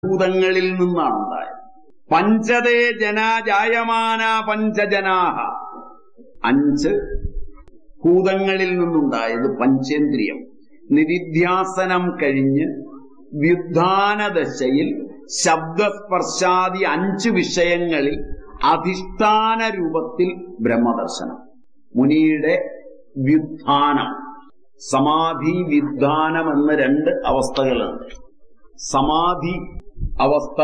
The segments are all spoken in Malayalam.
ഭൂതങ്ങളിൽ നിന്നാണ് ഉണ്ടായത് പഞ്ചതേ ജനാ ജായമാന പഞ്ചജനാഹ അഞ്ച് ഭൂതങ്ങളിൽ നിന്നുണ്ടായത് പഞ്ചേന്ദ്രിയം നിരിധ്യാസനം കഴിഞ്ഞ് വ്യുദ്ധാനദശയിൽ ശബ്ദസ്പർശാദി അഞ്ച് വിഷയങ്ങളിൽ അധിഷ്ഠാന രൂപത്തിൽ ബ്രഹ്മദർശനം മുനിയുടെ വ്യുത്ഥാനം സമാധി വിദ്ധാനം എന്ന രണ്ട് അവസ്ഥകളുണ്ട് സമാധി അവസ്ഥ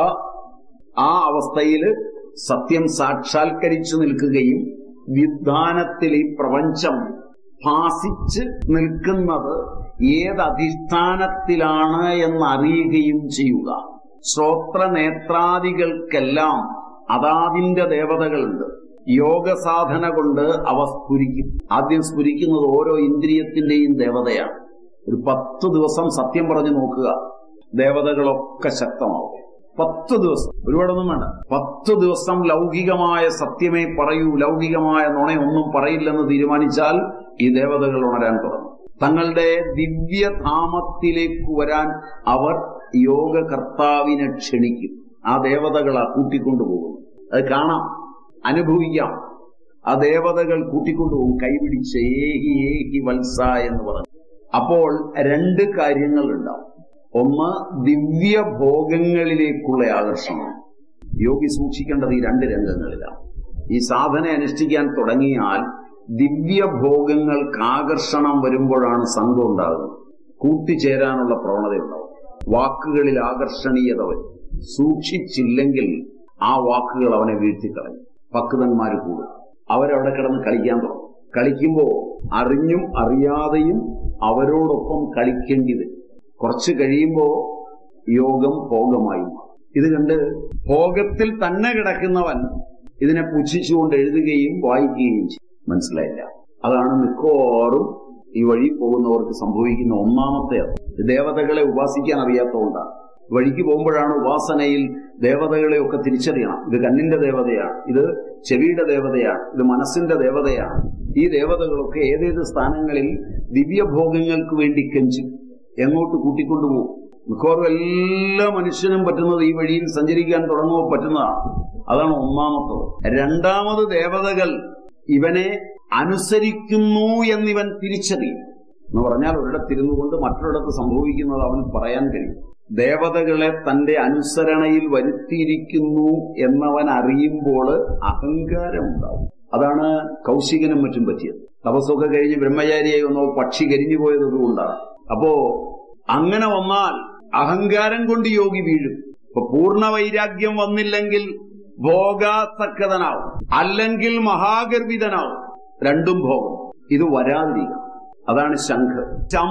ആ അവസ്ഥയിൽ സത്യം സാക്ഷാത്കരിച്ചു നിൽക്കുകയും വ്യുദ്ധാനത്തിൽ ഈ പ്രപഞ്ചം ഭാസിച്ച് നിൽക്കുന്നത് ഏത് അധിഷ്ഠാനത്തിലാണ് എന്നറിയുകയും ചെയ്യുക ശ്രോത്ര നേത്രാദികൾക്കെല്ലാം അതാതിന്റെ ദേവതകളുണ്ട് യോഗ സാധന കൊണ്ട് അവ സ്ഫുരിക്കും ആദ്യം സ്ഫുരിക്കുന്നത് ഓരോ ഇന്ദ്രിയത്തിന്റെയും ദേവതയാണ് ഒരു പത്ത് ദിവസം സത്യം പറഞ്ഞു നോക്കുക ദേവതകളൊക്കെ ശക്തമാവും പത്ത് ദിവസം ഒരുപാടൊന്നും വേണ്ട പത്ത് ദിവസം ലൗകികമായ സത്യമേ പറയൂ ലൗകികമായ നുണയൊന്നും പറയില്ലെന്ന് തീരുമാനിച്ചാൽ ഈ ദേവതകൾ ഉണരാൻ തുടങ്ങും തങ്ങളുടെ ദിവ്യധാമത്തിലേക്ക് വരാൻ അവർ യോഗകർത്താവിനെ ക്ഷണിക്കും ആ ദേവതകളാ കൂട്ടിക്കൊണ്ടുപോകും അത് കാണാം അനുഭവിക്കാം ആ ദേവതകൾ കൂട്ടിക്കൊണ്ടുപോകും കൈപിടിച്ച് ഏഹി ഏഹി വത്സ എന്ന് പറഞ്ഞു അപ്പോൾ രണ്ട് കാര്യങ്ങൾ ഉണ്ടാവും ഒന്ന് ദിവ്യഭോഗങ്ങളിലേക്കുള്ള ആകർഷണം യോഗി സൂക്ഷിക്കേണ്ടത് ഈ രണ്ട് രംഗങ്ങളിലാണ് ഈ സാധന അനുഷ്ഠിക്കാൻ തുടങ്ങിയാൽ ദിവ്യഭോഗങ്ങൾക്ക് ആകർഷണം വരുമ്പോഴാണ് സംഘം ഉണ്ടാകുന്നത് കൂട്ടിച്ചേരാനുള്ള പ്രവണതയുണ്ടാവും വാക്കുകളിൽ ആകർഷണീയത വരും സൂക്ഷിച്ചില്ലെങ്കിൽ ആ വാക്കുകൾ അവനെ വീഴ്ത്തിക്കളയും പക്വതന്മാർ കൂടും അവരവിടെ കിടന്ന് കളിക്കാൻ തുടങ്ങും കളിക്കുമ്പോ അറിഞ്ഞും അറിയാതെയും അവരോടൊപ്പം കളിക്കേണ്ടി വരും കുറച്ച് കഴിയുമ്പോ യോഗം ഭോഗമായി മാറും ഇത് കണ്ട് ഭോഗത്തിൽ തന്നെ കിടക്കുന്നവൻ ഇതിനെ പുച്ഛിച്ചുകൊണ്ട് എഴുതുകയും വായിക്കുകയും ചെയ്യും മനസ്സിലായില്ല അതാണ് മിക്കവാറും ഈ വഴി പോകുന്നവർക്ക് സംഭവിക്കുന്ന ഒന്നാമത്തെ ദേവതകളെ ഉപാസിക്കാൻ അറിയാത്തതുകൊണ്ടാണ് വഴിക്ക് പോകുമ്പോഴാണ് ഉപാസനയിൽ ദേവതകളെ ഒക്കെ തിരിച്ചറിയണം ഇത് കണ്ണിന്റെ ദേവതയാണ് ഇത് ചെവിയുടെ ദേവതയാണ് ഇത് മനസ്സിന്റെ ദേവതയാണ് ഈ ദേവതകളൊക്കെ ഏതേത് സ്ഥാനങ്ങളിൽ ദിവ്യഭോഗങ്ങൾക്ക് വേണ്ടി കെഞ്ചും എങ്ങോട്ട് കൂട്ടിക്കൊണ്ടുപോകും മിക്കവാറും എല്ലാ മനുഷ്യനും പറ്റുന്നത് ഈ വഴിയിൽ സഞ്ചരിക്കാൻ തുടങ്ങുമ്പോൾ പറ്റുന്നതാണ് അതാണ് ഒന്നാമത്തത് രണ്ടാമത് ദേവതകൾ ഇവനെ അനുസരിക്കുന്നു എന്നിവൻ തിരിച്ചറിയും എന്ന് പറഞ്ഞാൽ ഒരിടത്തിരുന്നു കൊണ്ട് മറ്റൊരിടത്ത് സംഭവിക്കുന്നത് അവൻ പറയാൻ കഴിയും ദേവതകളെ തന്റെ അനുസരണയിൽ വരുത്തിയിരിക്കുന്നു എന്നവൻ അറിയുമ്പോൾ അഹങ്കാരമുണ്ടാവും അതാണ് കൗശികനും മറ്റും പറ്റിയത് തപസ്സൊക്കെ കഴിഞ്ഞ് ബ്രഹ്മചാരിയായി വന്നോ പക്ഷി കരിഞ്ഞു പോയത് അതുകൊണ്ടാണ് അപ്പോ അങ്ങനെ വന്നാൽ അഹങ്കാരം കൊണ്ട് യോഗി വീഴും ഇപ്പൊ പൂർണ്ണ വൈരാഗ്യം വന്നില്ലെങ്കിൽ ഭോഗാസക്തനാവും അല്ലെങ്കിൽ മഹാഗർഭിതനാവും രണ്ടും ഭോഗം ഇത് വരാതിരിക്കണം അതാണ് ശംഖ് ചം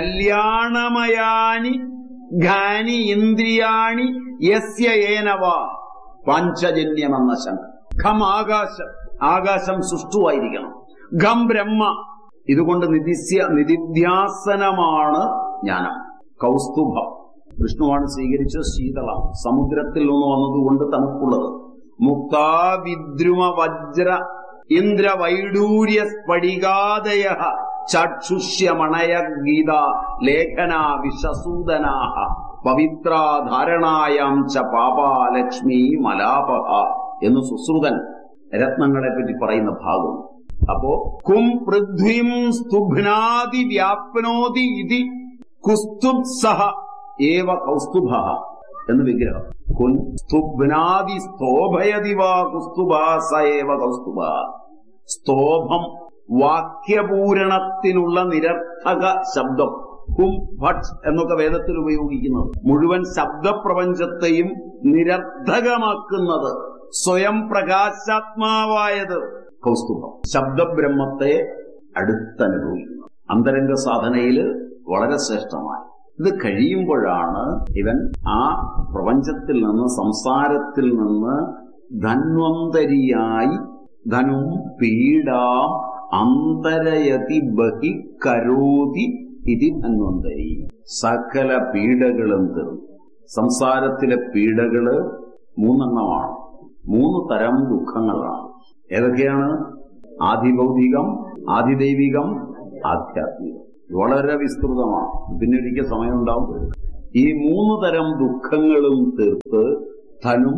കല്യാണമയാനി ഘാനി ഇന്ദ്രിയാണി യസ്യ ഏനവ പാഞ്ചജന്യമെന്ന ശംഖ് ഖം ആകാശം ആകാശം സുഷ്ടുവായിരിക്കണം ഖം ബ്രഹ്മ ഇതുകൊണ്ട് നിതിസ്യ നിതിധ്യാസനമാണ് ജ്ഞാനം കൗസ്തുഭം വിഷ്ണുവാണ് സ്വീകരിച്ച ശീതളം സമുദ്രത്തിൽ നിന്ന് വന്നതുകൊണ്ട് തണുപ്പുള്ളത് മുക്താവിദ്രുമ വജ്ര ഇന്ദ്ര വൈഡൂര്യ സ്ഫടികാദയ ചക്ഷുഷ്യമണയ ഗീത ലേഖന വിഷസൂദനാഹ പവിത്രാധാരണായാം ച പാപാലക്ഷ്മി മലാപഹ എന്ന് സുശ്രുതൻ രത്നങ്ങളെ പറ്റി പറയുന്ന ഭാഗം അപ്പോ കും പൃഥ്വീം സ്തുഭ്നാതി വ്യാപ്നോതി ഇതി കുസ്തുബ്സഹ ഏവ കൗസ്തുഭ എന്ന് വിഗ്രഹം കുൻ സ്തുഭ്നാതി സ്തോഭയതി വാ കുസ്തുഭ സ ഏവ കൗസ്തുഭ സ്തോഭം വാക്യപൂരണത്തിനുള്ള നിരർത്ഥക ശബ്ദം കും ഭട്ട് എന്നൊക്കെ വേദത്തിൽ ഉപയോഗിക്കുന്നത് മുഴുവൻ ശബ്ദപ്രപഞ്ചത്തെയും നിരർത്ഥകമാക്കുന്നത് സ്വയം പ്രകാശാത്മാവായത് കൗസ്തുഭം ശബ്ദബ്രഹ്മത്തെ അടുത്തനുഭവിക്കുന്നു അന്തരംഗ സാധനയിൽ വളരെ ശ്രേഷ്ഠമായി ഇത് കഴിയുമ്പോഴാണ് ഇവൻ ആ പ്രപഞ്ചത്തിൽ നിന്ന് സംസാരത്തിൽ നിന്ന് ധന്വന്തരിയായി ധനും പീഡാം അന്തരയതി ബഹി കരോതി ഇതി ധന്വന്തരി സകല പീഡകളും തീർന്നു സംസാരത്തിലെ പീഡകള് മൂന്നെണ്ണമാണ് മൂന്ന് തരം ദുഃഖങ്ങളാണ് ഏതൊക്കെയാണ് ആദിഭൗതികം ആദിദൈവികം ആധ്യാത്മികം വളരെ വിസ്തൃതമാണ് പിന്നെ ഒരിക്കൽ സമയമുണ്ടാവും ഈ മൂന്ന് തരം ദുഃഖങ്ങളും തീർത്ത് ധനും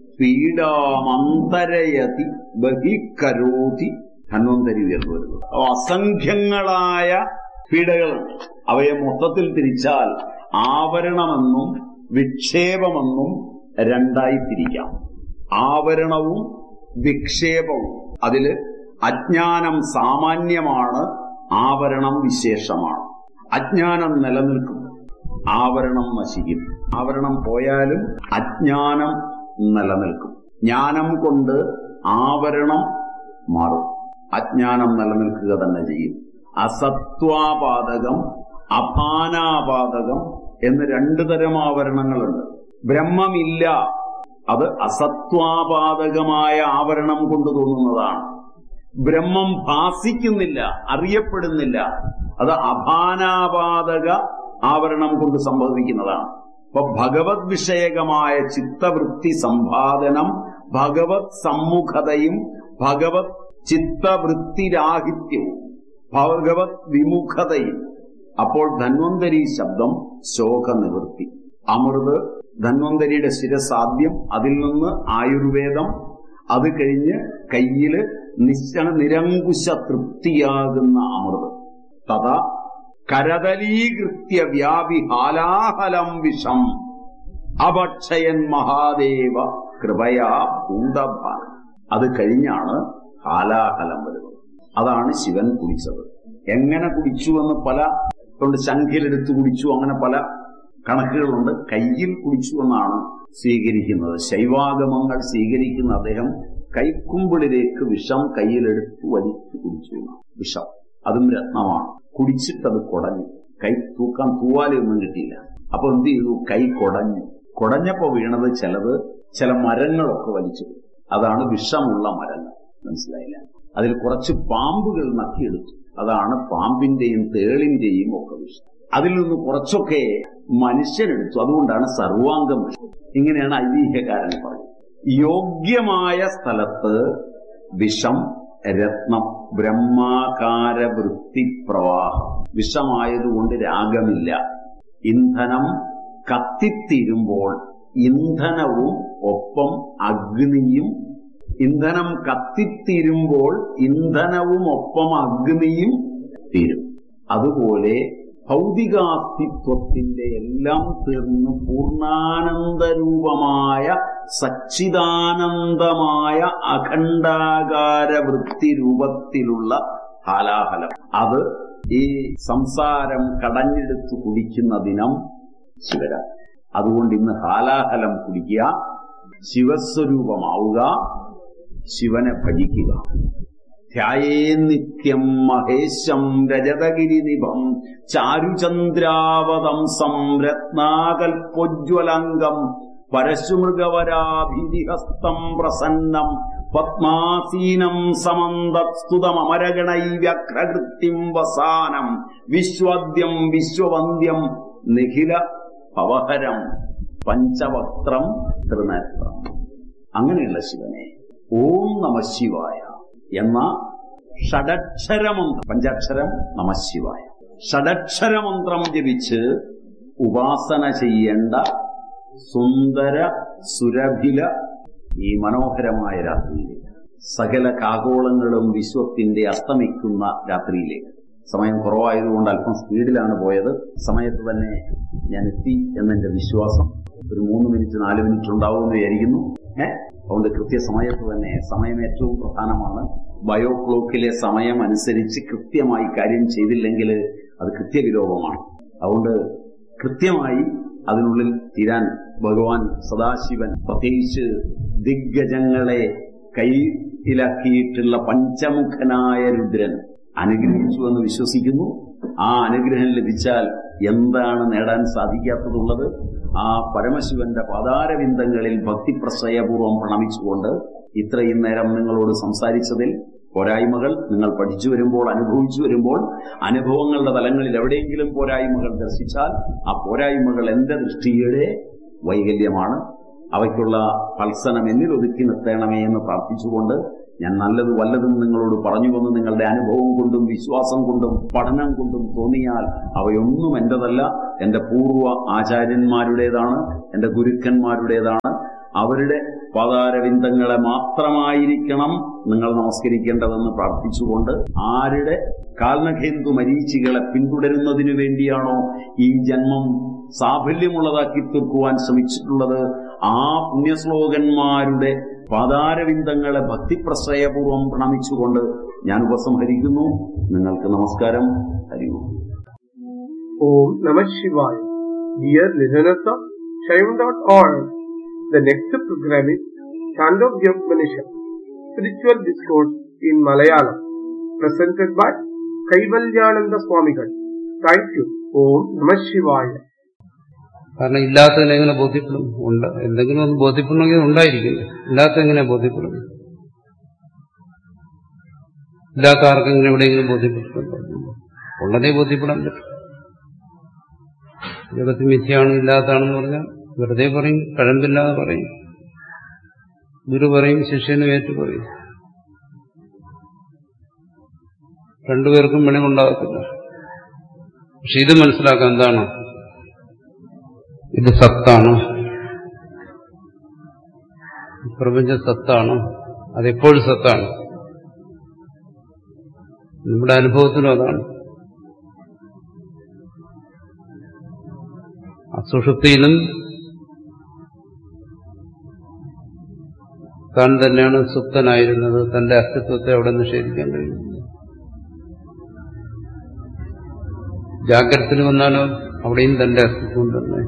പീഡാമന്തരയതി ബഹിക്കരോതി ധന്വന്തരി ഉയർന്നു വരുന്നത് അപ്പൊ അസംഖ്യങ്ങളായ പീഡകളുണ്ട് അവയെ മൊത്തത്തിൽ തിരിച്ചാൽ ആവരണമെന്നും വിക്ഷേപമെന്നും രണ്ടായി തിരിക്കാം ആവരണവും വിക്ഷേപവും അതില് അജ്ഞാനം സാമാന്യമാണ് ആവരണം വിശേഷമാണ് അജ്ഞാനം നിലനിൽക്കും ആവരണം നശിക്കും ആവരണം പോയാലും അജ്ഞാനം നിലനിൽക്കും ജ്ഞാനം കൊണ്ട് ആവരണം മാറും അജ്ഞാനം നിലനിൽക്കുക തന്നെ ചെയ്യും അസത്വാപാതകം അപാനാപാതകം എന്ന് രണ്ടു തരം ആവരണങ്ങളുണ്ട് ബ്രഹ്മമില്ല അത് അസത്വാപാതകമായ ആവരണം കൊണ്ട് തോന്നുന്നതാണ് ബ്രഹ്മം ഭാസിക്കുന്നില്ല അറിയപ്പെടുന്നില്ല അത് അപാനാപാതക ആവരണം കൊണ്ട് സംഭവിക്കുന്നതാണ് അപ്പൊ ഭഗവത് വിഷയകമായ ചിത്തവൃത്തി സമ്പാദനം ഭഗവത് സമ്മുഖതയും ഭഗവത് ചിത്തവൃത്തിരാഹിത്യവും ഭഗവത് വിമുഖതയും അപ്പോൾ ധന്വന്തരി ശബ്ദം ശോക നിവൃത്തി അമൃത് ധന്വന്തരിയുടെ ശിരസാദ്യം അതിൽ നിന്ന് ആയുർവേദം അത് കഴിഞ്ഞ് കയ്യില് നിശ നിരങ്കുശ തൃപ്തിയാകുന്ന അമൃത് തഥാ കരതലീകൃത്യ വ്യാപി ഹാലാഹലം വിഷം അഭക്ഷയൻ മഹാദേവ കൃപയാ ഭൂതഭാൻ അത് കഴിഞ്ഞാണ് ഹാലാഹലം വരുന്നത് അതാണ് ശിവൻ കുടിച്ചത് എങ്ങനെ കുടിച്ചു എന്ന് പല കൊണ്ട് ശംഖിലെടുത്ത് കുടിച്ചു അങ്ങനെ പല കണക്കുകളുണ്ട് കയ്യിൽ കുടിച്ചു എന്നാണ് സ്വീകരിക്കുന്നത് ശൈവാഗമങ്ങൾ സ്വീകരിക്കുന്ന അദ്ദേഹം കൈക്കുമ്പിളിലേക്ക് വിഷം കയ്യിലെടുത്ത് വലിച്ചു കുടിച്ചു എന്നാണ്. വിഷം അതും രത്നമാണ് കുടിച്ചിട്ടത് കുടഞ്ഞു കൈ തൂക്കാൻ തൂവാലൊന്നും കിട്ടിയില്ല അപ്പൊ എന്ത് ചെയ്തു കൈ കുടഞ്ഞു കുടഞ്ഞപ്പോ വീണത് ചിലത് ചില മരങ്ങളൊക്കെ വലിച്ചു പോയി. അതാണ് വിഷമുള്ള മരങ്ങൾ മനസ്സിലായില്ല അതിൽ കുറച്ച് പാമ്പുകൾ നക്കിയെടുത്തു അതാണ് പാമ്പിന്റെയും തേളിന്റെയും ഒക്കെ വിഷം അതിൽ നിന്ന് കുറച്ചൊക്കെ മനുഷ്യനെടുത്തു അതുകൊണ്ടാണ് സർവാംഗം വിഷം ഇങ്ങനെയാണ് ഐതിഹ്യകാരൻ പറയുന്നത് യോഗ്യമായ സ്ഥലത്ത് വിഷം രത്നം ബ്രഹ്മാകാര വൃത്തി പ്രവാഹം വിഷമായതുകൊണ്ട് രാഗമില്ല ഇന്ധനം കത്തിത്തീരുമ്പോൾ ഇന്ധനവും ഒപ്പം അഗ്നിയും ഇന്ധനം കത്തിത്തീരുമ്പോൾ ഇന്ധനവും ഒപ്പം അഗ്നിയും തീരും അതുപോലെ ഭൗതികാസ്തിത്വത്തിന്റെ എല്ലാം തീർന്ന് പൂർണ്ണാനന്ദരൂപമായ സച്ചിദാനന്ദമായ അഖണ്ഡാകാര വൃത്തി രൂപത്തിലുള്ള ഹാലാഹലം അത് ഈ സംസാരം കടഞ്ഞെടുത്ത് കുടിക്കുന്ന ദിനം ശിവരാത്രി അതുകൊണ്ട് ഇന്ന് ഹാലാഹലം കുടിക്കുക ശിവസ്വരൂപമാവുക ശിവനെ ഭജിക്കുക ധ്യായേ നിത്യം മഹേശം രജതഗിരിനിഭം ചാരുചന്ദ്രാവതംസം രത്നാകൽപ്പോജ്വലംഗം പരശുമൃഗവരാഭിതിഹസ്തം പ്രസന്നം പത്മാസീനം സമന്തസ്തുതമരഗണൈ വ്യഘ്രകൃത്യം വസാനം വിശ്വദ്യം വിശ്വവന്ദ്യം നിഖില പവഹരം പഞ്ചവക്ത്രം ത്രിനേത്രം അങ്ങനെയുള്ള ശിവനെ ഓം നമ ശിവായ എന്ന ഷഡക്ഷരമന്ത്രം പഞ്ചാക്ഷരം നമശിവായ ഷഡക്ഷരമന്ത്രം ജപിച്ച് ഉപാസന ചെയ്യേണ്ട സുന്ദര സുരഭില ഈ മനോഹരമായ രാത്രിയിലേക്ക് സകല കാകോളങ്ങളും വിശ്വത്തിന്റെ അസ്തമിക്കുന്ന രാത്രിയിലേക്ക് സമയം കുറവായതുകൊണ്ട് അല്പം സ്പീഡിലാണ് പോയത് സമയത്ത് തന്നെ ഞാൻ എത്തി എന്നെന്റെ വിശ്വാസം ഒരു മൂന്ന് മിനിറ്റ് നാല് മിനിറ്റ് ഉണ്ടാവുമെന്ന് വിചാരിക്കുന്നു ഏഹ് അതുകൊണ്ട് കൃത്യസമയത്ത് തന്നെ സമയം ഏറ്റവും പ്രധാനമാണ് ബയോ ക്ലോക്കിലെ സമയം അനുസരിച്ച് കൃത്യമായി കാര്യം ചെയ്തില്ലെങ്കിൽ അത് കൃത്യവിലോപമാണ് അതുകൊണ്ട് കൃത്യമായി അതിനുള്ളിൽ തീരാൻ ഭഗവാൻ സദാശിവൻ പ്രത്യേകിച്ച് ദിഗ്ഗജങ്ങളെ കയ്യിലാക്കിയിട്ടുള്ള പഞ്ചമുഖനായ രുദ്രൻ അനുഗ്രഹിച്ചു എന്ന് വിശ്വസിക്കുന്നു ആ അനുഗ്രഹം ലഭിച്ചാൽ എന്താണ് നേടാൻ സാധിക്കാത്തതുള്ളത് ആ പരമശിവന്റെ പാതാരവിന്ദങ്ങളിൽ ഭക്തിപ്രശ്രയപൂർവ്വം പ്രണമിച്ചുകൊണ്ട് ഇത്രയും നേരം നിങ്ങളോട് സംസാരിച്ചതിൽ പോരായ്മകൾ നിങ്ങൾ പഠിച്ചു വരുമ്പോൾ അനുഭവിച്ചു വരുമ്പോൾ അനുഭവങ്ങളുടെ തലങ്ങളിൽ എവിടെയെങ്കിലും പോരായ്മകൾ ദർശിച്ചാൽ ആ പോരായ്മകൾ എന്റെ ദൃഷ്ടിയുടെ വൈകല്യമാണ് അവയ്ക്കുള്ള ഫൽസനം എന്നിൽ ഒതുക്കി നിർത്തണമേ എന്ന് പ്രാർത്ഥിച്ചുകൊണ്ട് ഞാൻ നല്ലത് വല്ലതും നിങ്ങളോട് പറഞ്ഞുവെന്ന് നിങ്ങളുടെ അനുഭവം കൊണ്ടും വിശ്വാസം കൊണ്ടും പഠനം കൊണ്ടും തോന്നിയാൽ അവയൊന്നും എന്റേതല്ല എന്റെ പൂർവ്വ ആചാര്യന്മാരുടേതാണ് എന്റെ ഗുരുക്കന്മാരുടേതാണ് അവരുടെ പാതാരവിന്ദങ്ങളെ മാത്രമായിരിക്കണം നിങ്ങൾ നമസ്കരിക്കേണ്ടതെന്ന് പ്രാർത്ഥിച്ചുകൊണ്ട് ആരുടെ കാൽനഖേന്തു മരീചികളെ പിന്തുടരുന്നതിനു വേണ്ടിയാണോ ഈ ജന്മം സാഫല്യമുള്ളതാക്കി തീർക്കുവാൻ ശ്രമിച്ചിട്ടുള്ളത് ആ പുണ്യശ്ലോകന്മാരുടെ പാതാരവിന്ദങ്ങളെ ഭക്തിപ്രശ്രയപൂർവം പ്രണമിച്ചുകൊണ്ട് ഞാൻ ഉപസംഹരിക്കുന്നു നിങ്ങൾക്ക് നമസ്കാരം ഹരിവും Om Namah Shivaya. Dear listeners of Shaivan.org, the next program is Chandogya Upanishad, Spiritual Discourse in Malayalam, presented by Kaivalyananda Swamigal. Thank you. Om Namah Shivaya. കാരണം ഇല്ലാത്തതിനെ എങ്ങനെ ബോധ്യപ്പെടും ഉണ്ട് എന്തെങ്കിലും ഒന്ന് ബോധ്യപ്പെടണമെങ്കിൽ ഉണ്ടായിരിക്കില്ല ഇല്ലാത്ത എങ്ങനെ ബോധ്യപ്പെടും ഇല്ലാത്ത ആർക്കെങ്കിലും എവിടെയെങ്കിലും ബോധ്യപ്പെട്ടിട്ടുണ്ടോ ഉള്ളതേ ബോധ്യപ്പെടാൻ പറ്റും ജഗത്ത് മിഥ്യയാണ് ഇല്ലാത്തതാണെന്ന് പറഞ്ഞാൽ വെറുതെ പറയും കഴമ്പില്ലാതെ പറയും ഗുരു പറയും ശിഷ്യന് ഏറ്റു പറയും രണ്ടുപേർക്കും വെളിവുണ്ടാകത്തില്ല പക്ഷെ ഇത് മനസ്സിലാക്കാൻ എന്താണ് ഇത് സത്താണ് പ്രപഞ്ച സത്താണ് അതെപ്പോഴും സത്താണ് നമ്മുടെ അനുഭവത്തിലും അതാണ് അസുഷുപ്തിയിലും താൻ തന്നെയാണ് സുപ്തനായിരുന്നത് തന്റെ അസ്തിത്വത്തെ അവിടെ നിഷേധിക്കാൻ കഴിയുന്നു ജാഗ്രതത്തിൽ വന്നാലോ അവിടെയും തന്റെ അസ്തിത്വം തന്നെ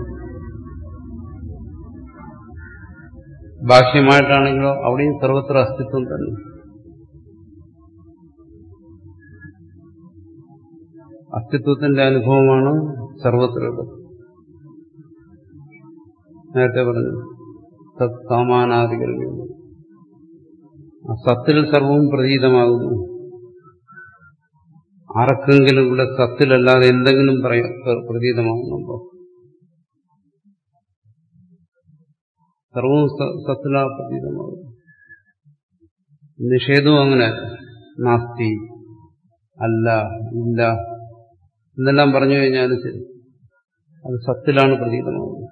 ബാഹ്യമായിട്ടാണെങ്കിലോ അവിടെയും സർവത്ര അസ്തിത്വം തന്നെ അസ്തിത്വത്തിന്റെ അനുഭവമാണ് സർവത്രയുള്ളത് നേരത്തെ പറഞ്ഞു സത് സാമാനാദികളിൽ ആ സത്തിൽ സർവവും പ്രതീതമാകുന്നു ആർക്കെങ്കിലും ഇവിടെ സത്തിലല്ലാതെ എന്തെങ്കിലും പറയാ പ്രതീതമാകുന്നുണ്ടോ സർവവും സത്തിലാ പ്രതീതമാകുന്നു നിഷേധവും അങ്ങനെ നാസ്തി അല്ല ഇല്ല എന്നെല്ലാം പറഞ്ഞു കഴിഞ്ഞാലും ശരി അത് സത്തിലാണ് പ്രതീതമാകുന്നത്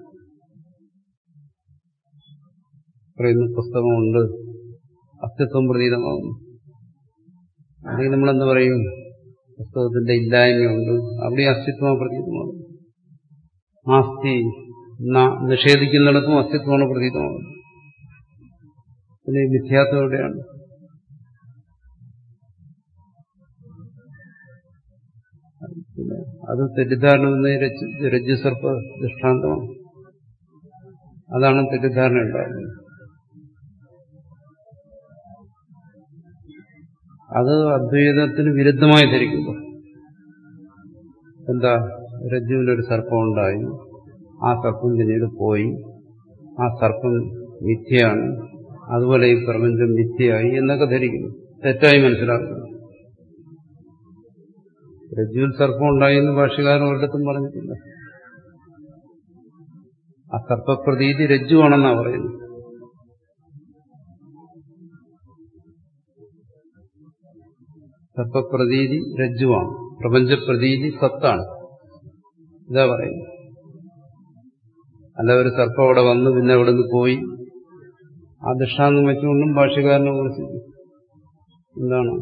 പറയുന്ന പുസ്തകമുണ്ട് അസ്തിത്വം പ്രതീതമാകുന്നു അല്ലെങ്കിൽ നമ്മളെന്ത് പറയും പുസ്തകത്തിന്റെ ഇല്ലായ്മയുണ്ട് അവിടെ അസ്തിത്വം പ്രതീതമാകും ആസ്തി നിഷേധിക്കുന്നിടത്തും അസ്തിത്വമാണ് പ്രതീതമാകുന്നത് പിന്നെ മിഥ്യാത്വം എവിടെയാണ് പിന്നെ അത് തെറ്റിദ്ധാരണ രജ്ജുസർപ്പ ദൃഷ്ടാന്തമാണ് അതാണ് തെറ്റിദ്ധാരണ ഉണ്ടാകുന്നത് അത് അദ്വൈതത്തിന് വിരുദ്ധമായി ധരിക്കുമ്പോൾ എന്താ രജ്ജുവിലൊരു സർപ്പം ഉണ്ടായി ആ സർപ്പം പിന്നീട് പോയി ആ സർപ്പം മിഥ്യയാണ് അതുപോലെ ഈ പ്രപഞ്ചം മിഥ്യയായി എന്നൊക്കെ ധരിക്കുന്നു തെറ്റായി മനസ്സിലാക്കുന്നു രജ്ജുവിൽ സർപ്പം ഉണ്ടായി എന്ന് ഭാഷകാരൻ ഒരിടത്തും പറഞ്ഞിട്ടില്ല ആ സർപ്പപ്രതീതി രജ്ജുവാണെന്നാണ് പറയുന്നത് സർപ്പപ്രതീതി രജ്ജുവാണ് പ്രപഞ്ചപ്രതീതി സത്താണ് ഇതാ പറയുന്നത് അല്ല ഒരു സർപ്പം അവിടെ വന്ന് പിന്നെ അവിടെ നിന്ന് പോയി ആ ദൃഷ്ടാന്തം വെച്ചുകൊണ്ടും ഭാഷകാരനെ കുറിച്ച് എന്താണ്